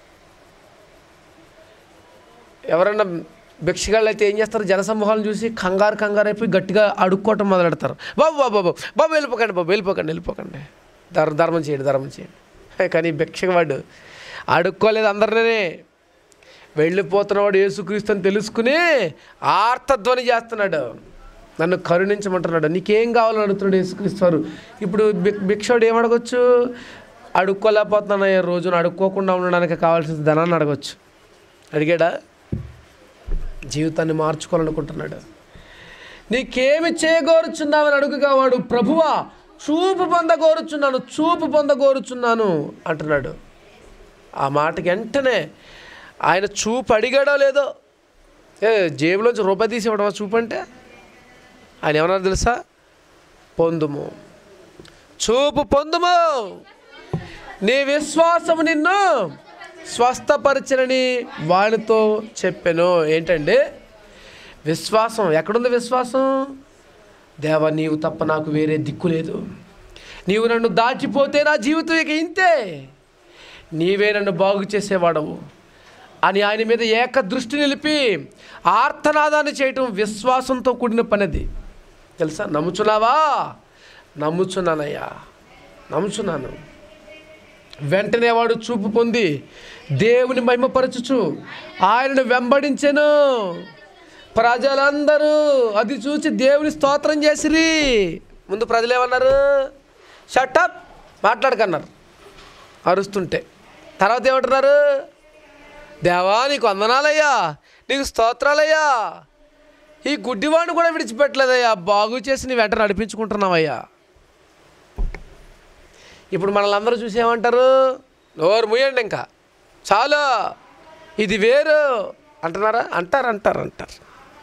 ఎవరన్నా భిక్షగాళ్ళు అయితే ఏం చేస్తారు జనసమూహాలను చూసి కంగారు కంగారు అయిపోయి గట్టిగా అడుక్కోవటం మొదలెడతారు బాబు బాబు బాబు బాబు వెళ్ళిపోకండి బాబు వెళ్ళిపోకండి వెళ్ళిపోకండి ధర్ ధర్మం చేయండి ధర్మం చేయండి కానీ భిక్షవాడు అడుక్కోలేదు అందరినీ వెళ్ళిపోతున్నవాడు యేసుక్రీస్తు అని తెలుసుకుని ఆర్తధ్వని చేస్తున్నాడు నన్ను కరుణించమంటున్నాడు నీకేం కావాలని అడుగుతున్నాడు యేసుక్రీస్తు వారు ఇప్పుడు భి- భిక్షుడు ఏం అడగొచ్చు అడుక్కోలేకపోతున్నాను ఈ రోజున అడుక్కోకుండా ఉండడానికి కావాల్సిన ధనాన్ని అడగొచ్చు అడిగాడా జీవితాన్ని మార్చుకోవాలనుకుంటున్నాడు నీకేమి చేయగోరుచున్నావని అడుగుగా వాడు ప్రభువా చూపు పొందగోరుచున్నాను చూపు పొందగోరుచున్నాను అంటున్నాడు ఆ మాటకి వెంటనే ఆయన చూపు అడిగాడో లేదో ఏ జేబులోంచి రూపాయి తీసి ఇవ్వడమా చూపు అంటే ఆయన ఏమన్నారు తెలుసా పొందుము చూపు పొందుము నీ విశ్వాసము నిన్ను స్వస్థపరచనని వాడితో చెప్పాను ఏంటండి విశ్వాసం ఎక్కడుంది విశ్వాసం దేవ నీవు తప్ప నాకు వేరే దిక్కు లేదు నీవు నన్ను దాటిపోతే నా జీవితం ఇక ఇంతే నీవే నన్ను బాగు చేసేవాడవు అని ఆయన మీద ఏక దృష్టి నిలిపి ఆర్తనాదాన్ని చేయటం విశ్వాసంతో కూడిన పనిది తెలుసా నమ్ముచున్నావా నమ్ముచున్నానయ్యా నమ్ముచున్నాను వెంటనే వాడు చూపు పొంది దేవుని మహిమపరచుచు ఆయనను వెంబడించెను ప్రజలందరూ అది చూసి దేవుని స్తోత్రం చేసిరి ముందు ప్రజలు ఏమన్నారు షటప్ మాట్లాడకన్నారు అరుస్తుంటే తర్వాత ఏమంటున్నారు దేవా నీకు వందనాలయ్యా నీకు స్తోత్రాలయ్యా ఈ గుడ్డివాడిని కూడా విడిచిపెట్టలేదయ్యా బాగు చేసి నీ వెంట నడిపించుకుంటున్నావయ్యా ఇప్పుడు మనల్ని అందరూ చూసి ఏమంటారు నోరు ముయ్యండి ఇంకా చాలు ఇది వేరు అంటున్నారా అంటారు అంటారు అంటారు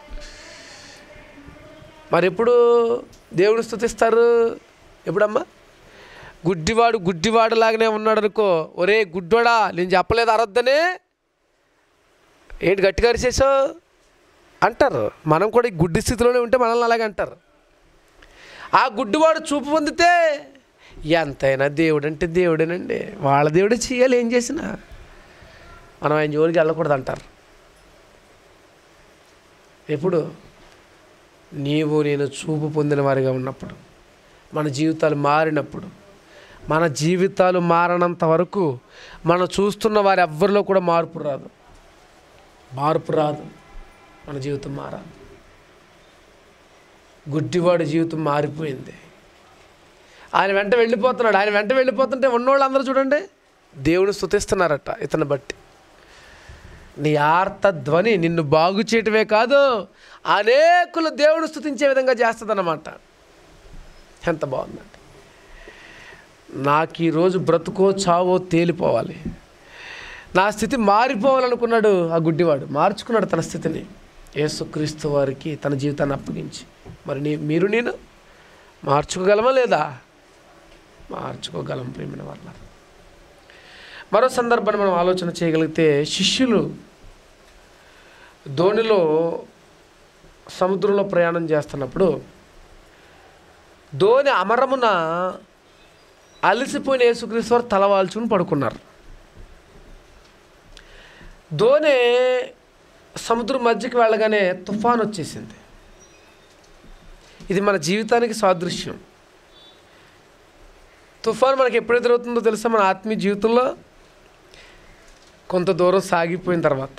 మరి ఎప్పుడు దేవుని స్థుతిస్తారు ఎప్పుడమ్మా గుడ్డివాడు గుడ్డివాడు లాగానే ఉన్నాడు అనుకో ఒరే గుడ్డోడా నేను చెప్పలేదు అరొద్దనే ఏంటి గట్టిగా అరిచేసావు అంటారు మనం కూడా ఈ గుడ్డి స్థితిలోనే ఉంటే మనల్ని అలాగే అంటారు ఆ గుడ్డివాడు చూపు పొందితే ఎంతైనా దేవుడు అంటే దేవుడేనండి వాళ్ళ దేవుడే చేయాలి ఏం చేసినా మనం ఆయన జోలికి వెళ్ళకూడదు అంటారు ఎప్పుడు నీవు నేను చూపు పొందిన వారిగా ఉన్నప్పుడు మన జీవితాలు మారినప్పుడు మన జీవితాలు మారనంత వరకు మనం చూస్తున్న వారి ఎవ్వరిలో కూడా మార్పు రాదు మార్పు రాదు మన జీవితం మారాలి గుడ్డివాడి జీవితం మారిపోయింది ఆయన వెంట వెళ్ళిపోతున్నాడు ఆయన వెంట వెళ్ళిపోతుంటే ఉన్నోళ్ళు అందరూ చూడండి దేవుని స్తుతిస్తున్నారట ఇతన్ని బట్టి నీ ఆర్త ధ్వని నిన్ను బాగు చేయటమే కాదు అనేకులు దేవుని స్తుతించే విధంగా చేస్తుందన్నమాట ఎంత బాగుందండి నాకు ఈరోజు బ్రతుకో చావో తేలిపోవాలి నా స్థితి మారిపోవాలనుకున్నాడు ఆ గుడ్డివాడు మార్చుకున్నాడు తన స్థితిని యేసుక్రీస్తు వారికి తన జీవితాన్ని అప్పగించి మరి నీ మీరు నేను మార్చుకోగలమా లేదా మార్చుకోగలం ప్రేమిన వాళ్ళ మరో సందర్భాన్ని మనం ఆలోచన చేయగలిగితే శిష్యులు ధోనిలో సముద్రంలో ప్రయాణం చేస్తున్నప్పుడు ధోని అమరమున అలసిపోయిన యేసుక్రీస్తు వారు తలవాల్చుకుని పడుకున్నారు ధోని సముద్రం మధ్యకి వెళ్ళగానే తుఫాన్ వచ్చేసింది ఇది మన జీవితానికి సాదృశ్యం తుఫాన్ మనకి ఎప్పుడు ఎదురవుతుందో తెలుసా మన ఆత్మీయ జీవితంలో కొంత దూరం సాగిపోయిన తర్వాత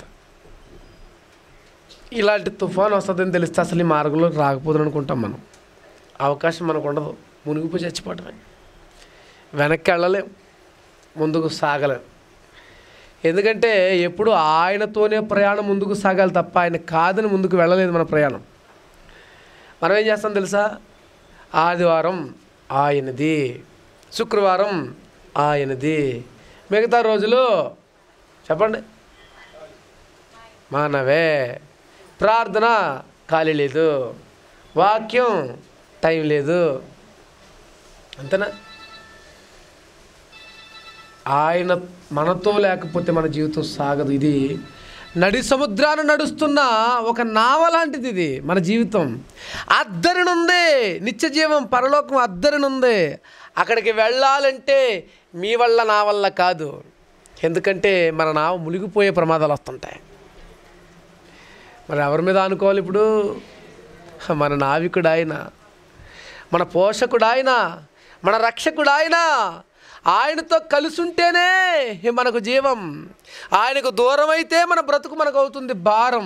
ఇలాంటి తుఫాన్ వస్తుందని తెలిస్తే అసలు ఈ మార్గంలో రాకపోతుంది అనుకుంటాం మనం అవకాశం మనకు ఉండదు మునిగిపోయి చచ్చిపోవటమే వెనక్కి వెళ్ళలేం ముందుకు సాగలేం ఎందుకంటే ఎప్పుడు ఆయనతోనే ప్రయాణం ముందుకు సాగాలి తప్ప ఆయన కాదని ముందుకు వెళ్ళలేదు మన ప్రయాణం మనం ఏం చేస్తాం తెలుసా ఆదివారం ఆయనది శుక్రవారం ఆయనది మిగతా రోజులు చెప్పండి మానవే ప్రార్థన ఖాళీ లేదు వాక్యం టైం లేదు అంతేనా ఆయన మనతో లేకపోతే మన జీవితం సాగదు ఇది నడి సముద్రాన్ని నడుస్తున్న ఒక నావ లాంటిది ఇది మన జీవితం అద్దరినుంది నిత్య జీవం పరలోకం అద్దరినుంది అక్కడికి వెళ్ళాలంటే మీ వల్ల నా వల్ల కాదు ఎందుకంటే మన నావ మునిగిపోయే ప్రమాదాలు వస్తుంటాయి మరి ఎవరి మీద అనుకోవాలి ఇప్పుడు మన నావికుడు ఆయన మన పోషకుడు ఆయన మన రక్షకుడు ఆయన ఆయనతో కలిసి ఉంటేనే మనకు జీవం ఆయనకు దూరం అయితే మన బ్రతుకు మనకు అవుతుంది భారం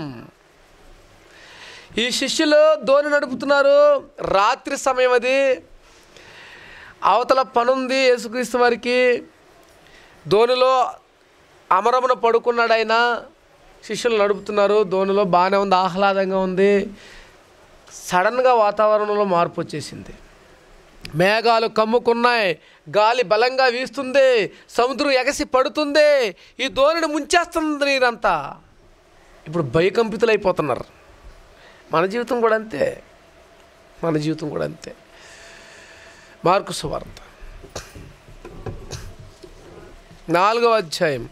ఈ శిష్యులు ధోని నడుపుతున్నారు రాత్రి సమయం అది అవతల పనుంది యేసుక్రీస్తు వారికి ధోనిలో అమరమున పడుకున్నాడు ఆయన శిష్యులు నడుపుతున్నారు ధోనిలో బాగానే ఉంది ఆహ్లాదంగా ఉంది సడన్గా వాతావరణంలో మార్పు వచ్చేసింది మేఘాలు కమ్ముకున్నాయి గాలి బలంగా వీస్తుంది సముద్రం ఎగసి పడుతుంది ఈ ధోనిని ముంచేస్తుంది నీరంతా ఇప్పుడు భయకంపితులైపోతున్నారు మన జీవితం కూడా అంతే మన జీవితం కూడా అంతే మార్కు సువార్త నాలుగవ అధ్యాయం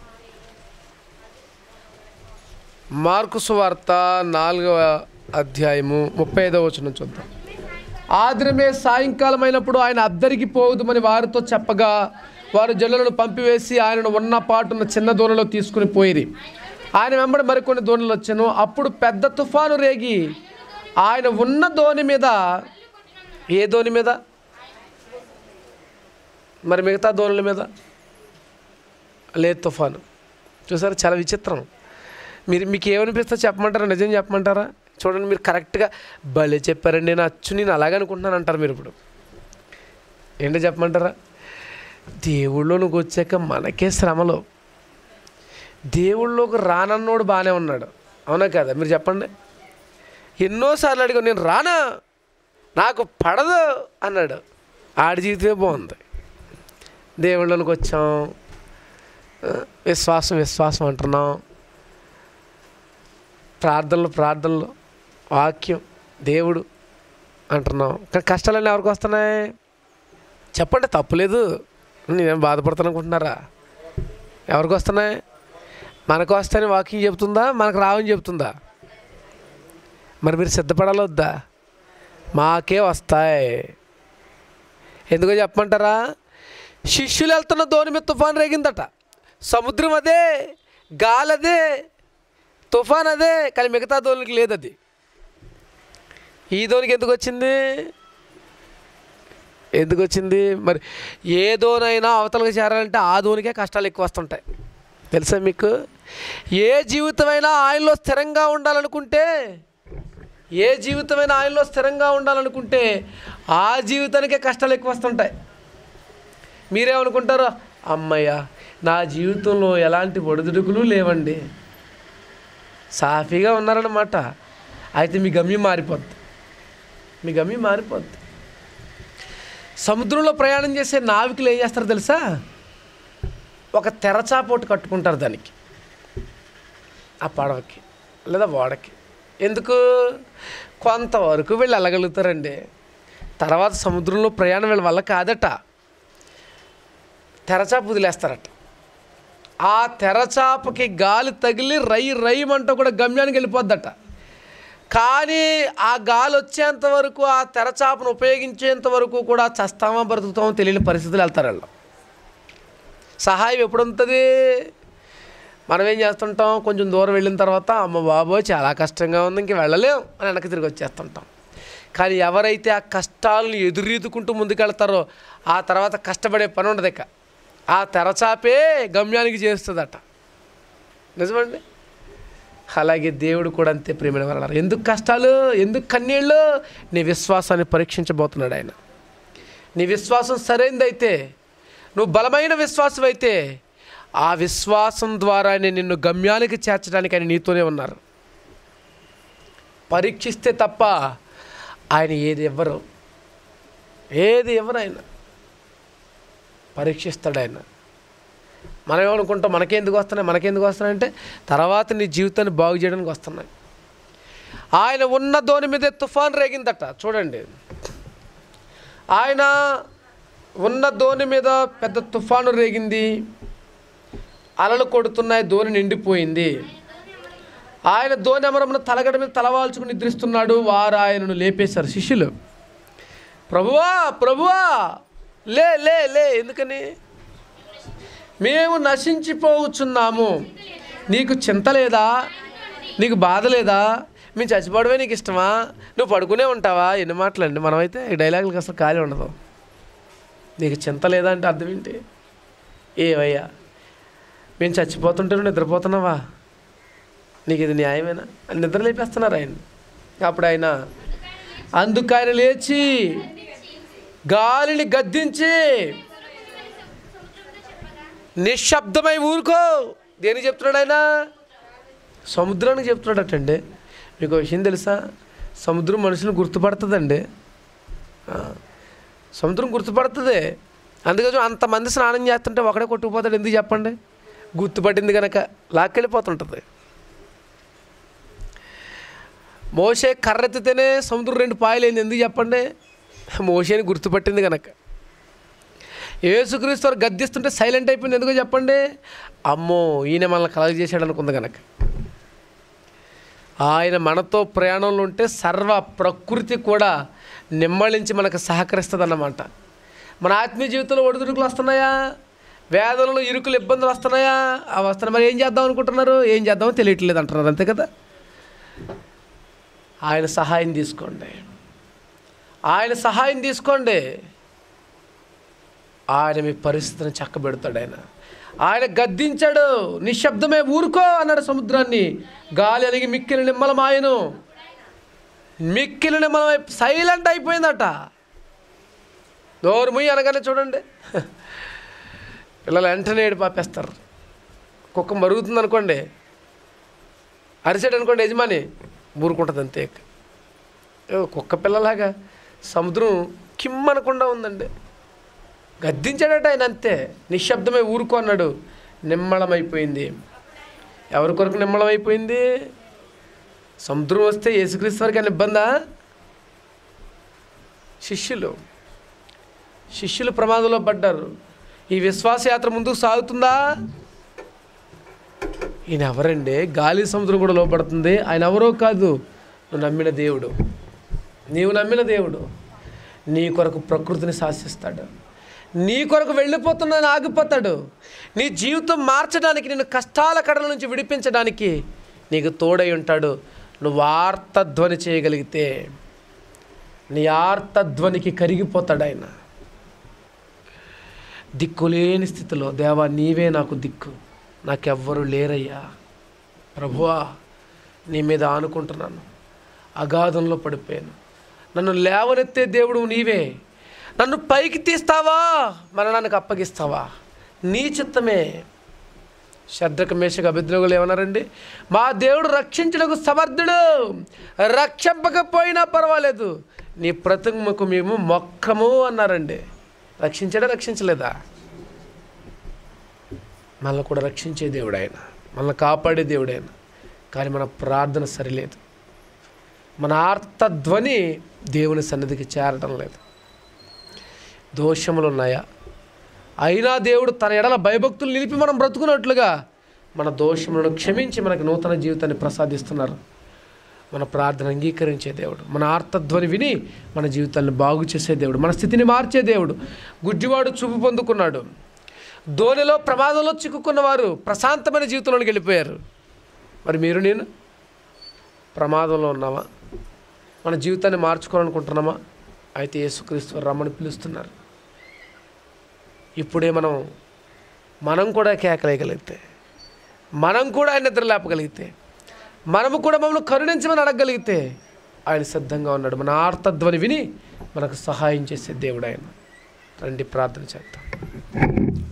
మార్కు సువార్త నాలుగవ అధ్యాయము ముప్పై ఐదవ వచనం చూద్దాం ఆదిరమే సాయంకాలం అయినప్పుడు ఆయన అద్దరికి పోవుదమని వారితో చెప్పగా వారు జల్లులను పంపివేసి ఆయనను ఉన్న పాటున్న చిన్న దోణిలో తీసుకుని పోయిరి ఆయన వెంబడి మరికొన్ని దోణులు వచ్చాను అప్పుడు పెద్ద తుఫాను రేగి ఆయన ఉన్న దోణి మీద ఏ దోణి మీద మరి మిగతా దోణుల మీద లేదు తుఫాను చూసారా చాలా విచిత్రం మీరు మీకు ఏమనిపిస్తే చెప్పమంటారా నిజం చెప్పమంటారా చూడండి మీరు కరెక్ట్గా భలే చెప్పారండి నేను అచ్చు నేను అలాగే అనుకుంటున్నాను అంటారు మీరు ఇప్పుడు ఏంటో చెప్పమంటారా దేవుళ్ళలోకి వచ్చాక మనకే శ్రమలు దేవుళ్ళలోకి రానన్నోడు బాగానే ఉన్నాడు అవునా కదా మీరు చెప్పండి ఎన్నోసార్లు అడిగా నేను రానా నాకు పడదు అన్నాడు ఆడి జీవితమే బాగుంది దేవుళ్ళలోకి వచ్చాం ఆ, విశ్వాసం విశ్వాసం అంటున్నాం ప్రార్థనలు ప్రార్థనలు వాక్యం దేవుడు అంటున్నాం కానీ కష్టాలన్నీ ఎవరికి వస్తున్నాయి చెప్పండి తప్పులేదు నేనేం బాధపడతాను అనుకుంటున్నారా ఎవరికి వస్తున్నాయి మనకు వస్తాయని వాకింగ్ చెప్తుందా మనకు రావని చెప్తుందా మరి మీరు సిద్ధపడాలి వద్దా మాకే వస్తాయి ఎందుకో చెప్పమంటారా శిష్యులు వెళ్తున్న దోణి మీద తుఫాన్ రేగిందట సముద్రం అదే గాలి అదే తుఫాన్ అదే కానీ మిగతా దోనికి లేదు అది ఈ దోనికి ఎందుకు వచ్చింది ఎందుకు వచ్చింది మరి ఏ దోనైనా అవతలకు చేరాలంటే ఆ దోనికే కష్టాలు ఎక్కువ వస్తుంటాయి తెలుసా మీకు ఏ జీవితమైనా ఆయనలో స్థిరంగా ఉండాలనుకుంటే ఏ జీవితమైనా ఆయనలో స్థిరంగా ఉండాలనుకుంటే ఆ జీవితానికే కష్టాలు ఎక్కువ వస్తుంటాయి మీరేమనుకుంటారు అమ్మయ్య నా జీవితంలో ఎలాంటి ఒడిదుడుకులు లేవండి సాఫీగా ఉన్నారన్నమాట అయితే మీ గమ్యం మారిపోద్ది మీ గమ్యం మారిపోద్ది సముద్రంలో ప్రయాణం చేసే నావికులు ఏం చేస్తారో తెలుసా ఒక తెరచాపోటు కట్టుకుంటారు దానికి ఆ పడవకి లేదా ఓడకి ఎందుకు కొంతవరకు వీళ్ళు వెళ్ళగలుగుతారండి తర్వాత సముద్రంలో ప్రయాణం వీళ్ళ వల్ల కాదట తెరచాప వదిలేస్తారట ఆ తెరచాపకి గాలి తగిలి రై రైమంటూ కూడా గమ్యానికి వెళ్ళిపోద్దట కానీ ఆ గాలి వచ్చేంత వరకు ఆ తెరచాపను ఉపయోగించేంత వరకు కూడా చస్తామా బ్రతుకుతామో తెలియని పరిస్థితులు వెళ్తారు వాళ్ళు సహాయం ఎప్పుడు ఉంటుంది మనం ఏం చేస్తుంటాం కొంచెం దూరం వెళ్ళిన తర్వాత అమ్మ బాబోయ్ చాలా కష్టంగా ఉంది ఇంక వెళ్ళలేం అని వెనక్కి తిరిగి వచ్చేస్తుంటాం కానీ ఎవరైతే ఆ కష్టాలను ఎదురీదుకుంటూ ముందుకెళ్తారో ఆ తర్వాత కష్టపడే పని ఉండదు ఇక ఆ తెరచాపే గమ్యానికి చేస్తుందట నిజమండి అలాగే దేవుడు కూడా అంతే ప్రేమైన వాళ్ళు ఎందుకు కష్టాలు ఎందుకు కన్నీళ్ళు నీ విశ్వాసాన్ని పరీక్షించబోతున్నాడు ఆయన నీ విశ్వాసం సరైనదైతే నువ్వు బలమైన విశ్వాసం అయితే ఆ విశ్వాసం ద్వారానే నిన్ను గమ్యానికి చేర్చడానికి ఆయన నీతోనే ఉన్నారు పరీక్షిస్తే తప్ప ఆయన ఏది ఇవ్వరు ఏది ఇవ్వరు ఆయన పరీక్షిస్తాడు ఆయన మనం ఏమనుకుంటాం మనకెందుకు వస్తున్నాయి మనకెందుకు వస్తున్నాయి అంటే తర్వాత నీ జీవితాన్ని బాగు చేయడానికి వస్తున్నాయి ఆయన ఉన్న దోని మీదే తుఫాన్ రేగిందట చూడండి ఆయన ఉన్న దోని మీద పెద్ద తుఫాను రేగింది అలలు కొడుతున్నాయి దోని నిండిపోయింది ఆయన దోని అమరమున తలగడ మీద తలవాల్చుకుని నిద్రిస్తున్నాడు వారు ఆయనను లేపేశారు శిష్యులు ప్రభువా ప్రభువా లే లే లే ఎందుకని మేము నశించిపోవచ్చున్నాము నీకు చింత లేదా నీకు బాధ లేదా మేము చచ్చిపోవడమే నీకు ఇష్టమా నువ్వు పడుకునే ఉంటావా ఎన్ని మాటలండి మనమైతే ఈ డైలాగులకి అసలు ఖాళీ ఉండదు నీకు చింత లేదా అంటే అర్థం ఏంటి ఏవయ్యా మేము చచ్చిపోతుంటే నువ్వు నిద్రపోతున్నావా నీకు ఇది న్యాయమేనా అని నిద్ర లేపేస్తున్నారు ఆయన అప్పుడు ఆయన అందుకు ఆయన లేచి గాలిని గద్దించి నిశ్శబ్దమై ఊరుకో దేనికి చెప్తున్నాడు ఆయన సముద్రానికి చెప్తున్నాడటండి మీకు ఒక విషయం తెలుసా సముద్రం మనుషులను గుర్తుపడుతుందండి ఆ, సముద్రం గుర్తుపడుతుంది అందుకని అంతమంది స్నానం చేస్తుంటే ఒకడే కొట్టుకుపోతాడు ఎందుకు చెప్పండి గుర్తుపట్టింది కనుక లాక్కెళ్ళిపోతుంటుంది మోసే కర్రెత్తితేనే సముద్రం రెండు పాయలైంది ఎందుకు చెప్పండి మోసేని గుర్తుపట్టింది కనుక యేసుక్రీస్తు వారు గద్దిస్తుంటే సైలెంట్ అయిపోయింది ఎందుకో చెప్పండి అమ్మో ఈయన మనల్ని కలగ చేశాడు అనుకుంది కనుక ఆయన మనతో ప్రయాణంలో ఉంటే సర్వ ప్రకృతి కూడా నిమ్మళించి మనకు సహకరిస్తుంది అన్నమాట మన ఆత్మీయ జీవితంలో ఒడిదుడుకులు వస్తున్నాయా వేదనలు ఇరుకులు ఇబ్బందులు వస్తున్నాయా అవి వస్తున్నాయి మరి ఏం చేద్దాం అనుకుంటున్నారు ఏం చేద్దామో తెలియట్లేదు అంటున్నారు అంతే కదా ఆయన సహాయం తీసుకోండి ఆయన సహాయం తీసుకోండి ఆయన మీ పరిస్థితిని చక్కబెడతాడు ఆయన ఆయన గద్దించాడు నిశ్శబ్దమే ఊరుకో అన్నాడు సముద్రాన్ని గాలి అలిగి మిక్కిలి నిమ్మలమాయను మిక్కిలి నిమ్మలమై సైలెంట్ అయిపోయిందట నోరు ముయ్యి అనగానే చూడండి పిల్లలు వెంటనే ఏడు పాపేస్తారు కుక్క మరుగుతుంది అనుకోండి అరిసాడు అనుకోండి యజమాని ఊరుకుంటుంది అంతే ఏ, కుక్క పిల్లలాగా సముద్రం కిమ్మనకుండా ఉందండి గద్దించాడట ఆయన అంతే నిశ్శబ్దమే ఊరుకో అన్నాడు నిమ్మళమైపోయింది ఎవరి కొరకు నిమ్మళమైపోయింది సముద్రం వస్తే యేసుక్రీస్తు వారికి అని ఇబ్బందా శిష్యులు శిష్యులు ప్రమాదంలో పడ్డారు ఈ విశ్వాస యాత్ర ముందుకు సాగుతుందా ఈయన ఎవరండి గాలి సముద్రం కూడా లోపడుతుంది ఆయన ఎవరో కాదు నువ్వు నమ్మిన దేవుడు నీవు నమ్మిన దేవుడు నీ కొరకు ప్రకృతిని శాసిస్తాడు నీ కొరకు వెళ్ళిపోతున్నాను ఆగిపోతాడు నీ జీవితం మార్చడానికి నేను కష్టాల కడల నుంచి విడిపించడానికి నీకు తోడై ఉంటాడు నువ్వు ఆర్తధ్వని చేయగలిగితే నీ ఆర్తధ్వనికి కరిగిపోతాడు ఆయన దిక్కులేని స్థితిలో దేవా నీవే నాకు దిక్కు నాకెవ్వరు లేరయ్యా ప్రభువా నీ మీద ఆనుకుంటున్నాను అగాధంలో పడిపోయాను నన్ను లేవనెత్తే దేవుడు నీవే నన్ను పైకి తీస్తావా మరణానికి అప్పగిస్తావా నీ చిత్తమే శద్రక మేషక అభిద్రోగులు ఏమన్నారండి మా దేవుడు రక్షించడానికి సమర్థుడు రక్షింపకపోయినా పర్వాలేదు నీ ప్రతిమకు మేము మొక్కము అన్నారండి రక్షించాడా రక్షించలేదా మనల్ని కూడా రక్షించే దేవుడు ఆయన మనల్ని కాపాడే దేవుడు ఆయన కానీ మన ప్రార్థన సరిలేదు మన ఆర్తధ్వని దేవుని సన్నిధికి చేరడం లేదు దోషములు ఉన్నాయా అయినా దేవుడు తన ఎడల భయభక్తులు నిలిపి మనం బ్రతుకున్నట్లుగా మన దోషములను క్షమించి మనకు నూతన జీవితాన్ని ప్రసాదిస్తున్నారు మన ప్రార్థన అంగీకరించే దేవుడు మన ఆర్తధ్వని విని మన జీవితాన్ని బాగు చేసే దేవుడు మన స్థితిని మార్చే దేవుడు గుడ్డివాడు చూపు పొందుకున్నాడు ధోనిలో ప్రమాదంలో చిక్కుకున్న వారు ప్రశాంతమైన జీవితంలోకి వెళ్ళిపోయారు మరి మీరు నేను ప్రమాదంలో ఉన్నామా మన జీవితాన్ని మార్చుకోవాలనుకుంటున్నామా అయితే యేసుక్రీస్తు వారు రమ్మని పిలుస్తున్నారు ఇప్పుడే మనం మనం కూడా కేకలేయగలిగితే మనం కూడా ఆయన నిద్ర లేపగలిగితే మనము కూడా మమ్మల్ని కరుణించమని అడగగలిగితే ఆయన సిద్ధంగా ఉన్నాడు మన ఆర్తధ్వని విని మనకు సహాయం చేసే దేవుడు ఆయన రండి ప్రార్థన చేద్దాం